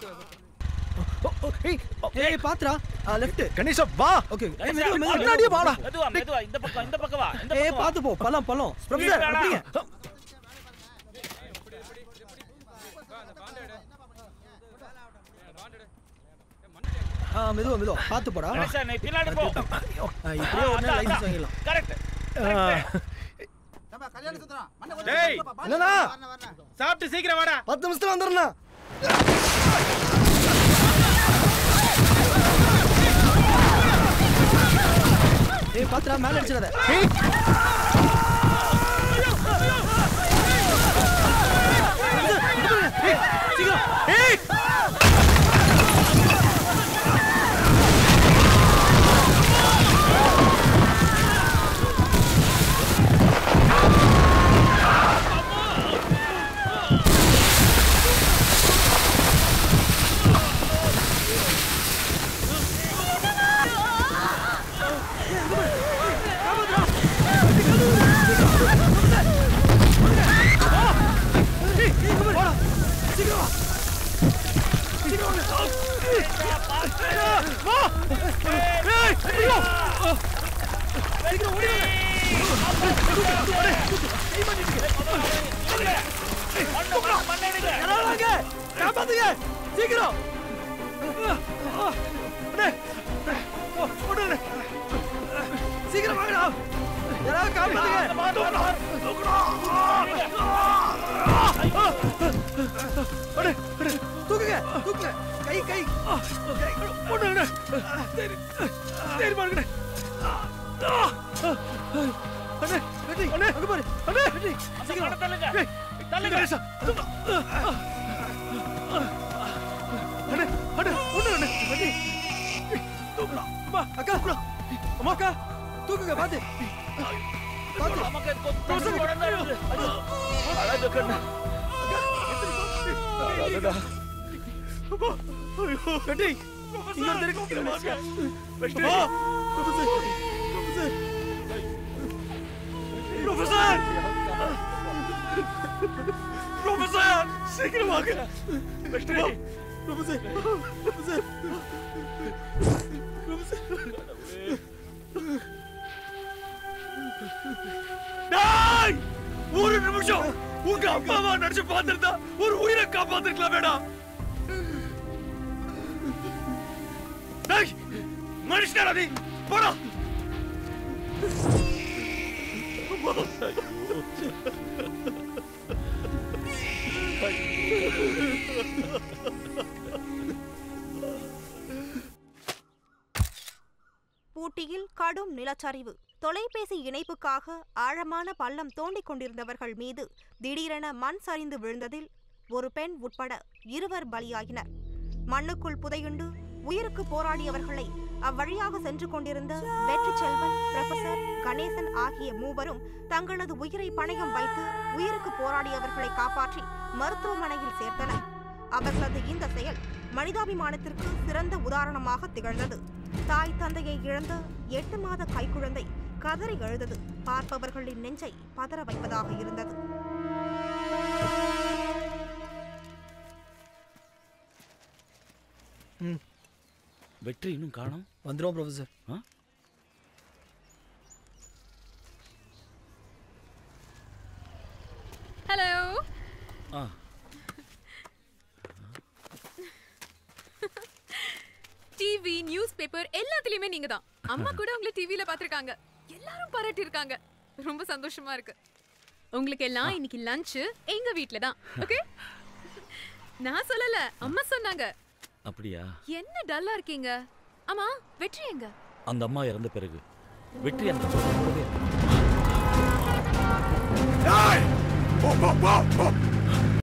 ஏய் பாத்ரா லெஃப்ட் கணேஷா வா ஓகே முன்னாடியே வாடா மெதுவா மெதுவா இந்த பக்கம் இந்த பக்கம் வா இந்த ஏய் பக்கம் வா. பாத்து போ பழம் பழம் ப்ரொஃபசர் வேணாம். அப்படிங்க ஆ மெதுவா மெதுவா பாத்து போடா கணேசா நீ பின்னாடி போ ஆ, இப்படியே உடனே லைசன்ஸ் வாங்கிடலாம் கரெக்ட் டேய் என்னண்ணா சாப்பிட்டு சீக்கிரம் வாடா பத்து நிமிஷத்துல வந்துடுண்ணா ஏய் பாத்துடா மேல அடிச்சிடாத வாங்க காப்பாத்துங்க சீக்கிரம் அடே, ஓ, ஓடுடே. சீக்கிரம் வாங்கடா யாராவது காப்பாத்துங்க அடே, அடே, தூக்குங்க தூக்குங்க கை கை ஒண்ணு சரி சரி பாருங்க அண்ணே வெற்றி அண்ணே அங்க பாரு அண்ணே வெற்றி சீக்கிரம் தள்ளுங்க ஏய், தள்ளுங்க கணேசா, அண்ணே அண்ணே ஒண்ணு அண்ணே வெற்றி தூக்குடா அம்மா அக்கா அம்மா அக்கா தூக்குங்க பாத்து பாத்து நமக்கு கொத்து குழந்தை இருக்கு. ஐயோ, அழகு கண்ணு வெற்றி இங்க வந்து இருக்கு வெற்றி ப்ரொஃபசர் ப்ரொஃபசர் ப்ரொஃபசர் சீக்கிரம் வாங்க வெற்றி ப்ரொஃபசர் ப்ரொஃபசர் டேய் ஒரு நிமிஷம் உங்க அப்பாவா நடிச்சு பார்த்திருந்தா ஒரு உயிரை காப்பாத்திருக்கலாம் வேண்டாம் டேய் மனுஷனா நீ போடா ஊட்டியில் கடும் நிலச்சரிவு தொலைபேசி இணைப்புக்காக ஆழமான பள்ளம் தோண்டிக் கொண்டிருந்தவர்கள் மீது திடீரென மண் சரிந்து விழுந்ததில் ஒரு பெண் உட்பட இருவர் பலியாகினர் மண்ணுக்குள் புதையுண்டு உயிருக்கு போராடியவர்களை அவ்வழியாக சென்று கொண்டிருந்த வெற்றி செல்வன் புரொஃபசர் கணேசன் ஆகிய மூவரும் தங்களது உயிரை பணயம் வைத்து உயிருக்கு போராடியவர்களை காப்பாற்றி மருத்துவமனையில் சேர்த்தனர் அவர்களது இந்த செயல் மனிதாபிமானத்திற்கு சிறந்த உதாரணமாக திகழ்ந்தது தாய் தந்தையை இழந்த எட்டு மாத கைக்குழந்தை கதறி எழுதது பார்ப்பவர்களின் நெஞ்சை பதற வைப்பதாக இருந்தது வெற்றி இன்னும் காணோம் வந்துடும் ப்ரொஃபசர் ஆ? ஹலோ ஆ டிவி நியூஸ் பேப்பர் எல்லாத்துலயுமே நீங்க தான் அம்மா கூட உங்களை டிவில பாத்திருக்காங்க எல்லாரும் பாராட்டி இருக்காங்க ரொம்ப சந்தோஷமா இருக்கு உங்களுக்கு எல்லாம் இன்னைக்கு லஞ்ச் எங்க வீட்ல தான் ஓகே நான் சொல்லல அம்மா சொன்னாங்க அப்படியா என்ன டல்லா இருக்கீங்க ஆமா வெற்றி எங்க அந்த அம்மா இறந்த பிறகு வெற்றி அந்த பொண்ணு கூடவே இருந்தா. டேய்! போ, போ, போ, போ.